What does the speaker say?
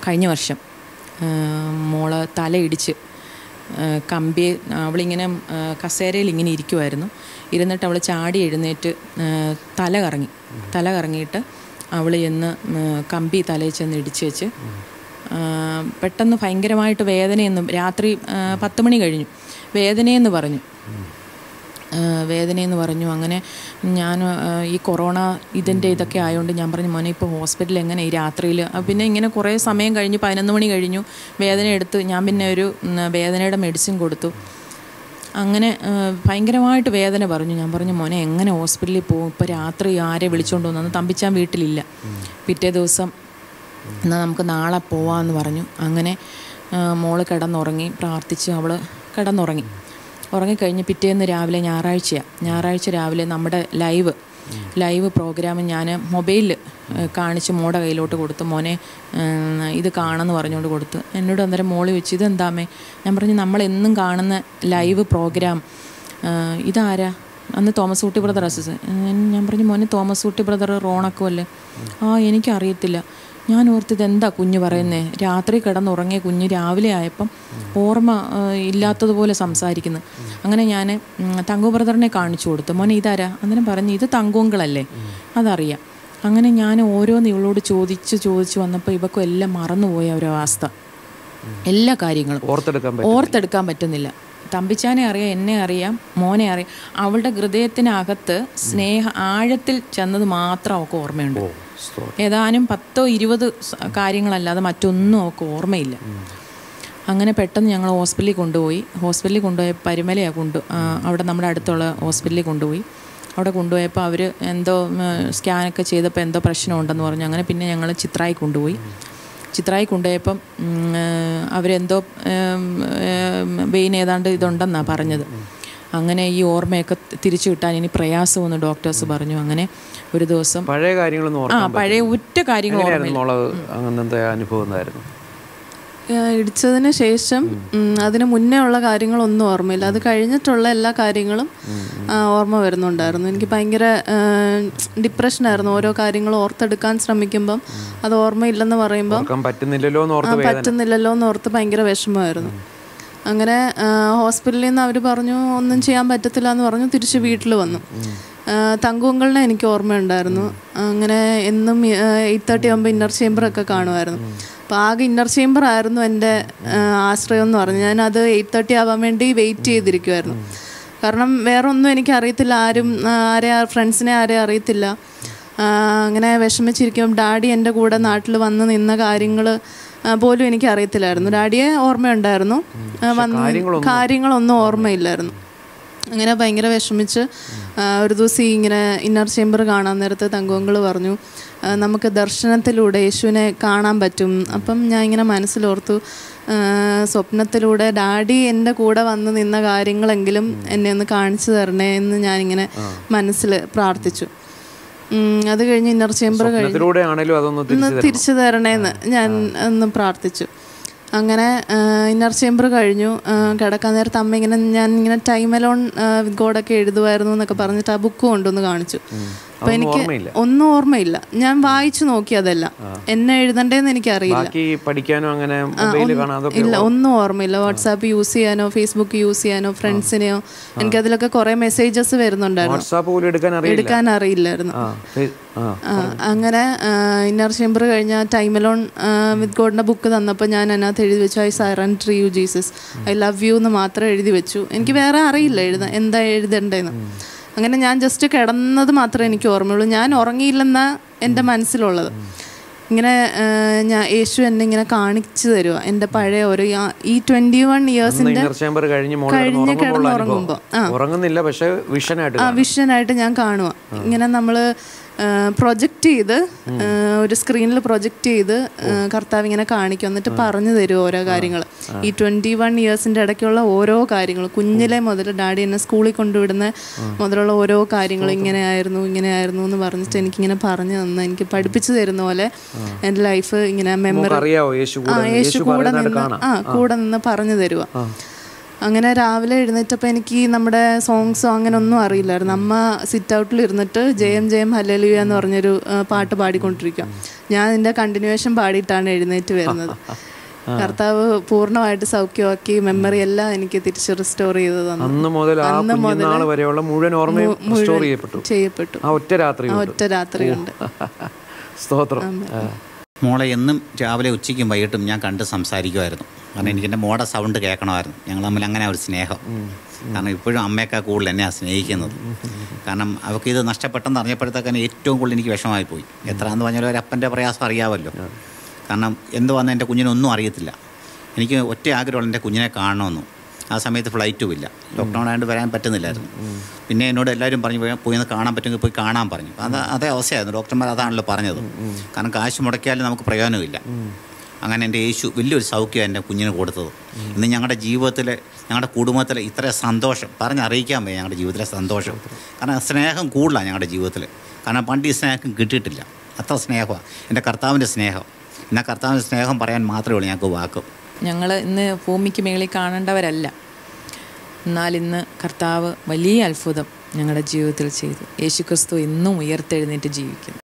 കഴിഞ്ഞ വർഷം ആ, മോള് തലയിടിച്ച് ആ, കമ്പി അവളിങ്ങനെ ആ, കസേരയിൽ ഇങ്ങനെ ഇരിക്കുമായിരുന്നു ഇരുന്നിട്ട് അവൾ ചാടി എഴുന്നേറ്റ് ആ, തല കറങ്ങി തല കറങ്ങിയിട്ട് അവൾ ചെന്ന് ആ, കമ്പി തലയിൽ ചെന്ന് ഇടിച്ച് വെച്ച് ആ, പെട്ടെന്ന് ഭയങ്കരമായിട്ട് വേദനയെന്നും രാത്രി ആ, പത്ത് മണി കഴിഞ്ഞു വേദനയെന്ന് പറഞ്ഞു ആ, വേദനയെന്ന് പറഞ്ഞു അങ്ങനെ ഞാൻ ആ, ഈ കൊറോണ ഇതിൻ്റെ ഇതൊക്കെ ആയതുകൊണ്ട് ഞാൻ പറഞ്ഞു മോനെ ഇപ്പോൾ ഹോസ്പിറ്റലിൽ എങ്ങനെ ഈ രാത്രിയിൽ പിന്നെ ഇങ്ങനെ കുറേ സമയം കഴിഞ്ഞ് പതിനൊന്ന് മണി കഴിഞ്ഞു വേദന എടുത്ത് ഞാൻ പിന്നെ ഒരു ഉം, വേദനയുടെ മെഡിസിൻ കൊടുത്തു അങ്ങനെ ആ, ഭയങ്കരമായിട്ട് വേദന പറഞ്ഞു ഞാൻ പറഞ്ഞു മോനെ എങ്ങനെ ഹോസ്പിറ്റലിൽ പോകും ഇപ്പോൾ രാത്രി ആരെ വിളിച്ചുകൊണ്ട് വന്നു അന്ന് തമ്പിച്ചാൻ വീട്ടിലില്ല പിറ്റേ ദിവസം എന്നാൽ നമുക്ക് നാളെ പോവാമെന്ന് പറഞ്ഞു അങ്ങനെ ആ, മോള് കിടന്നുറങ്ങി പ്രാർത്ഥിച്ച് അവൾ കിടന്നുറങ്ങി ഉറങ്ങിക്കഴിഞ്ഞ് പിറ്റേന്ന് രാവിലെ ഞായറാഴ്ചയാണ് ഞായറാഴ്ച രാവിലെ നമ്മുടെ ലൈവ് ലൈവ് പ്രോഗ്രാം ഞാൻ മൊബൈലിൽ കാണിച്ച് മോടെ കയ്യിലോട്ട് കൊടുത്തു മോനെ ഉം, ഇത് കാണുമെന്ന് പറഞ്ഞുകൊണ്ട് കൊടുത്തു എന്നോട് അന്നേരം മോള് വെച്ച് ഇതെന്താമേ ഞാൻ പറഞ്ഞു നമ്മൾ എന്നും കാണുന്ന ലൈവ് പ്രോഗ്രാം ആ, ഇതാരാ അന്ന് തോമസ് ഊട്ടി ബ്രദർ അസിസ്റ്റന്റ് ഞാൻ പറഞ്ഞു മോനെ തോമസ് ഊട്ടി ബ്രദർ റോണക്കും അല്ലേ ആ എനിക്കറിയത്തില്ല ഞാൻ ഓർത്തത് എന്താ കുഞ്ഞ് പറയുന്നേ രാത്രി കിടന്നുറങ്ങിയ കുഞ്ഞ് രാവിലെ ആയപ്പം ഓർമ്മ ആ, ഇല്ലാത്തതുപോലെ സംസാരിക്കുന്നു അങ്ങനെ ഞാൻ തങ്കു ബ്രദറിനെ കാണിച്ചു കൊടുത്തു മോനെ ഇതാരാ അന്നേരം പറഞ്ഞു ഇത് തങ്കുങ്കളല്ലേ അതറിയാം അങ്ങനെ ഞാൻ ഓരോന്ന് ഇവളോട് ചോദിച്ച് ചോദിച്ച് വന്നപ്പോൾ ഇവക്കും എല്ലാം മറന്നുപോയ ഒരവസ്ഥ എല്ലാ കാര്യങ്ങളും ഓർത്തെടുക്കാൻ പറ്റും ഓർത്തെടുക്കാൻ പറ്റുന്നില്ല തമ്പിച്ചാനെ അറിയാം എന്നെ അറിയാം മോനെ അറിയാം അവളുടെ ഹൃദയത്തിനകത്ത് സ്നേഹ ആഴത്തിൽ ചെന്നത് മാത്രം അവൾക്ക് ഓർമ്മയുണ്ട് സ്തോത്രം. ഏതാനും പത്തോ ഇരുപത് സ- കാര്യങ്ങളല്ലാതെ മറ്റൊന്നും അവൾക്ക് ഓർമ്മയില്ല അങ്ങനെ പെട്ടെന്ന് ഞങ്ങൾ ഹോസ്പിറ്റലിൽ കൊണ്ടുപോയി ഹോസ്പിറ്റലിൽ കൊണ്ടുപോയ പരിമലയാണ് കൊണ്ടു ആ, അവിടെ നമ്മുടെ അടുത്തുള്ള ഹോസ്പിറ്റലിൽ കൊണ്ടുപോയി അവിടെ കൊണ്ടുപോയപ്പോൾ അവർ എന്തോ ഉം, സ്കാനൊക്കെ ചെയ്തപ്പോൾ എന്തോ പ്രശ്നമുണ്ടെന്ന് പറഞ്ഞു അങ്ങനെ പിന്നെ ഞങ്ങൾ ചിത്രായി കൊണ്ടുപോയി ചിത്രായി കൊണ്ടുപോയപ്പം ഉം, ഏഹ്, അവരെന്തോ വെയിൻ ഏതാണ്ട് ഇതുണ്ടെന്നാണ് പറഞ്ഞത് അങ്ങനെ ഈ ഓർമ്മയൊക്കെ തിരിച്ചു കിട്ടാൻ ഇനി പ്രയാസമെന്ന് ഡോക്ടേഴ്സ് പറഞ്ഞു അങ്ങനെ ഒരു ദിവസം പഴയ കാര്യങ്ങളൊന്നും ആ ഓർക്കാൻ പഴയ ഒറ്റ കാര്യങ്ങൾ എങ്ങനെയായിരുന്നു മോള് അങ്ങനത്തെ അനുഭവം എന്തായിരുന്നു ഏഹ് ഇടിച്ചതിന് ശേഷം ഉം, അതിന് മുന്നേ ഉള്ള കാര്യങ്ങളൊന്നും ഓർമ്മയില്ല അത് കഴിഞ്ഞിട്ടുള്ള എല്ലാ കാര്യങ്ങളും ആ, ഓർമ്മ വരുന്നുണ്ടായിരുന്നു എനിക്ക് ഭയങ്കര ഡിപ്രഷനായിരുന്നു ഓരോ കാര്യങ്ങളും ഓർത്തെടുക്കാൻ ശ്രമിക്കുമ്പം അത് ഓർമ്മയില്ലെന്ന് പറയുമ്പം ഓർക്കാൻ പറ്റുന്നില്ലല്ലോ എന്ന് ഓർത്ത് ആ, പറ്റുന്നില്ലല്ലോ എന്ന് ഓർത്ത് ഭയങ്കര വിഷമമായിരുന്നു അങ്ങനെ ആ, ഹോസ്പിറ്റലിൽ നിന്ന് അവർ പറഞ്ഞു ഒന്നും ചെയ്യാൻ പറ്റത്തില്ല എന്ന് പറഞ്ഞു തിരിച്ച് വീട്ടിൽ വന്നു ആ, തങ്കുങ്കളിനെ എനിക്ക് ഓർമ്മയുണ്ടായിരുന്നു അങ്ങനെ എന്നും എയ്റ്റ് തേർട്ടി ആകുമ്പോൾ ഇന്നർ ചേംബറൊക്കെ കാണുമായിരുന്നു അപ്പോൾ ആകെ ഇന്നർ ചേംബർ ആയിരുന്നു എൻ്റെ ആ, ആശ്രയം എന്ന് പറഞ്ഞു ഞാനത് എയ്റ്റ് തേർട്ടി ആവാൻ വേണ്ടി വെയിറ്റ് ചെയ്തിരിക്കുമായിരുന്നു കാരണം വേറെ ഒന്നും എനിക്ക് അറിയത്തില്ല ആരും ആ, ആരെ ഫ്രണ്ട്സിനെ ആരെ അറിയത്തില്ല ആ, അങ്ങനെ വിഷമിച്ചിരിക്കും ഡാഡി എൻ്റെ കൂടെ നാട്ടിൽ വന്ന് നിന്ന കാര്യങ്ങൾ പോലും എനിക്ക് അറിയത്തില്ലായിരുന്നു ഡാഡിയെ ഓർമ്മയുണ്ടായിരുന്നു ആ, വന്ന് കാര്യങ്ങളൊന്നും ഓർമ്മയില്ലായിരുന്നു അങ്ങനെ ഭയങ്കര വിഷമിച്ച് ആ, ഒരു ദിവസം ഈ ഇങ്ങനെ ഇന്നർ ചേംബർ കാണാൻ നേരത്ത് തങ്കോങ്കൾ പറഞ്ഞു ആ, നമുക്ക് ദർശനത്തിലൂടെ യേശുവിനെ കാണാൻ പറ്റും അപ്പം ഞാൻ ഇങ്ങനെ മനസ്സിലോർത്തു ആ, സ്വപ്നത്തിലൂടെ ഡാഡി എൻ്റെ കൂടെ വന്ന് നിന്ന കാര്യങ്ങളെങ്കിലും എന്നെ ഒന്ന് കാണിച്ചു തരണേ എന്ന് ഞാനിങ്ങനെ മനസ്സിൽ പ്രാർത്ഥിച്ചു ഉം, അത് കഴിഞ്ഞ് ഇന്നർ ചേംബർ കഴിഞ്ഞ് ഇതിലൂടെ ആണേലും അതൊന്ന് ഒന്ന് തിരിച്ചു തിരിച്ചു തരണേന്ന് ഞാൻ ഒന്ന് പ്രാർത്ഥിച്ചു അങ്ങനെ ഇന്നർ ചേംബർ കഴിഞ്ഞു ആ, കിടക്കാൻ നേരത്ത് അമ്മ ഇങ്ങനെ ഞാൻ ഇങ്ങനെ ടൈം അലോൺ വിത്ത് ഗോഡൊക്കെ എഴുതുമായിരുന്നു എന്നൊക്കെ പറഞ്ഞിട്ട് ആ ബുക്ക് കൊണ്ടൊന്ന് കാണിച്ചു അപ്പൊ എനിക്ക് ഓർമ്മയില്ല. ഒന്നും ഓർമ്മയില്ല ഞാൻ വായിച്ചു നോക്കി അതെല്ലാം എന്നെ എഴുതണ്ടേന്ന് എനിക്കറിയില്ല ബാക്കി പഠിക്കാനോ അങ്ങനെ മൊബൈൽ കാണാൻ അതൊക്കെ ഇല്ല ഒന്നും ഓർമ്മയില്ല വാട്സാപ്പ് യൂസ് ചെയ്യാനോ ഫേസ്ബുക്ക് യൂസ് ചെയ്യാനോ ഫ്രണ്ട്സിനെയോ എനിക്കതിലൊക്കെ കുറെ മെസ്സേജസ് വരുന്നുണ്ടായിരുന്നു വാട്സാപ്പ് പോലും എടുക്കാൻ അറിയില്ല എടുക്കാൻ അറിയില്ലായിരുന്നു ആ ഫേ- ആ ആ, അങ്ങനെ ഇന്നർ ചേംബർ കഴിഞ്ഞ ടൈമലോൺ വിത്ത് ഗോഡിൻ്റെ ബുക്ക് തന്നപ്പോൾ ഞാൻ അതിനകത്ത് എഴുതി വെച്ചു I surrender you Jesus I love you എന്ന് മാത്രം എഴുതി വെച്ചു എനിക്ക് വേറെ അറിയില്ല എഴുതാൻ എന്താ എഴുതണ്ടേന്ന് അങ്ങനെ ഞാൻ ജസ്റ്റ് കിടന്നത് മാത്രമേ എനിക്ക് ഓർമ്മയുള്ളൂ ഞാൻ ഉറങ്ങിയില്ലെന്ന എൻ്റെ മനസ്സിലുള്ളത് ഇങ്ങനെ ആ, ഞാൻ യേശു എന്നെ ഇങ്ങനെ കാണിച്ചു തരുക എൻ്റെ പഴയ ഒരു ആ- ഈ ട്വൻറ്റി വൺ ഇയേഴ്സിൻ്റെ ഇന്നർ ചേംബർ കഴിഞ്ഞ് മോൾ കഴിഞ്ഞ് കിടന്നുറങ്ങുമ്പോൾ ആ ഉറങ്ങുന്നില്ല പക്ഷെ വിഷനായിട്ട് ആ വിഷനായിട്ട് ഞാൻ കാണുക ഇങ്ങനെ നമ്മൾ പ്രൊജക്റ്റ് ചെയ്ത് ആ, ഒരു സ്ക്രീനിൽ പ്രൊജക്റ്റ് ചെയ്ത് ആ, കർത്താവ് ഇങ്ങനെ കാണിക്കും എന്നിട്ട് പറഞ്ഞു തരും ഓരോ കാര്യങ്ങൾ ഈ ട്വൻറ്റി വൺ ഇയേഴ്സിൻ്റെ ഇടയ്ക്കുള്ള ഓരോ കാര്യങ്ങൾ കുഞ്ഞിലെ മുതൽ ഡാഡി എന്നെ സ്കൂളിൽ കൊണ്ടുവിടുന്ന മുതലുള്ള ഓരോ കാര്യങ്ങൾ ഇങ്ങനെയായിരുന്നു ഇങ്ങനെയായിരുന്നു എന്ന് പറഞ്ഞിട്ട് എനിക്കിങ്ങനെ പറഞ്ഞു തന്ന് എനിക്ക് പഠിപ്പിച്ചു തരുന്ന പോലെ എൻ്റെ ലൈഫ് ഇങ്ങനെ മെമ്മറി അറിയാവോ യേശു ആ കൂടെ യേശു യേശു കൂടെ പറയുന്നത് നിന്ന് കാണാം ആ കൂടെ നിന്ന് പറഞ്ഞു തരുക അങ്ങനെ രാവിലെ എഴുന്നേറ്റപ്പോൾ എനിക്ക് ഈ നമ്മുടെ സോങ്സോ അങ്ങനെ ഒന്നും അറിയില്ലായിരുന്നു അമ്മ സിറ്റ് ഔട്ടിൽ ഇരുന്നിട്ട് ജയം ജയം ഹല്ലേലൂയ എന്ന് പറഞ്ഞൊരു ആ, പാട്ട് പാടിക്കൊണ്ടിരിക്കുക ഞാൻ ഇതിൻ്റെ കണ്ടിന്യൂവേഷൻ പാടിയിട്ടാണ് എഴുന്നേറ്റ് വരുന്നത് കർത്താവ് പൂർണ്ണമായിട്ട് സൗഖ്യമാക്കി മെമ്മറി എല്ലാം എനിക്ക് തിരിച്ച് റിസ്റ്റോർ ചെയ്ത് തന്നു അന്ന് മുതൽ ആ കുഞ്ഞുനാൾ വരെയുള്ള മുഴുവൻ ഓർമ്മയും സ്റ്റോർ ചെയ്യപ്പെട്ടു ചെയ്യപ്പെട്ടു ആ ഒറ്റ രാത്രി ആ കൊണ്ട് ഒറ്റ രാത്രി കൊണ്ട് സ്തോത്രം ആ. മോളെ എന്നും രാവിലെ ഉച്ചയ്ക്കും വൈകിട്ടും ഞാൻ കണ്ട് സംസാരിക്കുമായിരുന്നു കാരണം എനിക്ക് എൻ്റെ മോടെ സൗണ്ട് കേൾക്കണമായിരുന്നു ഞങ്ങൾ തമ്മിൽ അങ്ങനെ ഒരു സ്നേഹം കാരണം ഇപ്പോഴും അമ്മയേക്കാൾ കൂടുതൽ എന്നെയാണ് സ്നേഹിക്കുന്നത് കാരണം അവൾക്ക് ഇത് നഷ്ടപ്പെട്ടെന്ന് അറിഞ്ഞപ്പോഴത്തേക്കാണ് ഏറ്റവും കൂടുതൽ എനിക്ക് വിഷമമായി പോയി എത്ര എന്ന് പറഞ്ഞാലും ഒരു അപ്പൻ്റെ പ്രയാസം അറിയാമല്ലോ കാരണം എന്തുവാന്ന് എൻ്റെ കുഞ്ഞിനൊന്നും അറിയത്തില്ല എനിക്ക് ഒറ്റ ആഗ്രഹമുള്ള എൻ്റെ കുഞ്ഞിനെ കാണണമെന്നു ആ സമയത്ത് ഫ്ലൈറ്റും ഇല്ല ലോക്ക്ഡൗൺ ആയതുകൊണ്ട് വരാൻ പറ്റുന്നില്ലായിരുന്നു പിന്നെ എന്നോട് എല്ലാവരും പറഞ്ഞു "പോയി- പോയി ഒന്ന് കാണാൻ പറ്റുമെങ്കിൽ പോയി കാണാൻ പറഞ്ഞു അത് അതേ അവസ്ഥയായിരുന്നു ഡോക്ടർമാർ അതാണല്ലോ പറഞ്ഞത് കാരണം കാശ് മുടക്കിയാലും നമുക്ക് പ്രയോജനമില്ല അങ്ങനെ എൻ്റെ യേശു വലിയൊരു സൗഖ്യം എൻ്റെ കുഞ്ഞിന് കൊടുത്തത് ഇന്ന് ഞങ്ങളുടെ ജീവിതത്തിൽ ഞങ്ങളുടെ കുടുംബത്തിൽ ഇത്ര സന്തോഷം പറഞ്ഞറിയിക്കാൻ വയ്യ ഞങ്ങളുടെ ജീവിതത്തിലെ സന്തോഷം കാരണം സ്നേഹം കൂടുതലാണ് ഞങ്ങളുടെ ജീവിതത്തിൽ കാരണം പണ്ട് ഈ സ്നേഹം കിട്ടിയിട്ടില്ല അത്ര സ്നേഹമാണ് എൻ്റെ കർത്താവിൻ്റെ സ്നേഹം എന്നാൽ കർത്താവിൻ്റെ സ്നേഹം പറയാൻ മാത്രമേ ഉള്ളൂ ഞങ്ങൾക്ക് വാക്ക് ഞങ്ങൾ ഇന്ന് ഭൂമിക്ക് മേളിൽ കാണേണ്ടവരല്ല എന്നാൽ ഇന്ന് കർത്താവ് വലിയ അത്ഭുതം ഞങ്ങളുടെ ജീവിതത്തിൽ ചെയ്തു യേശുക്രിസ്തു ഇന്നും ഉയർത്തെഴുന്നേറ്റ് ജീവിക്കുന്നു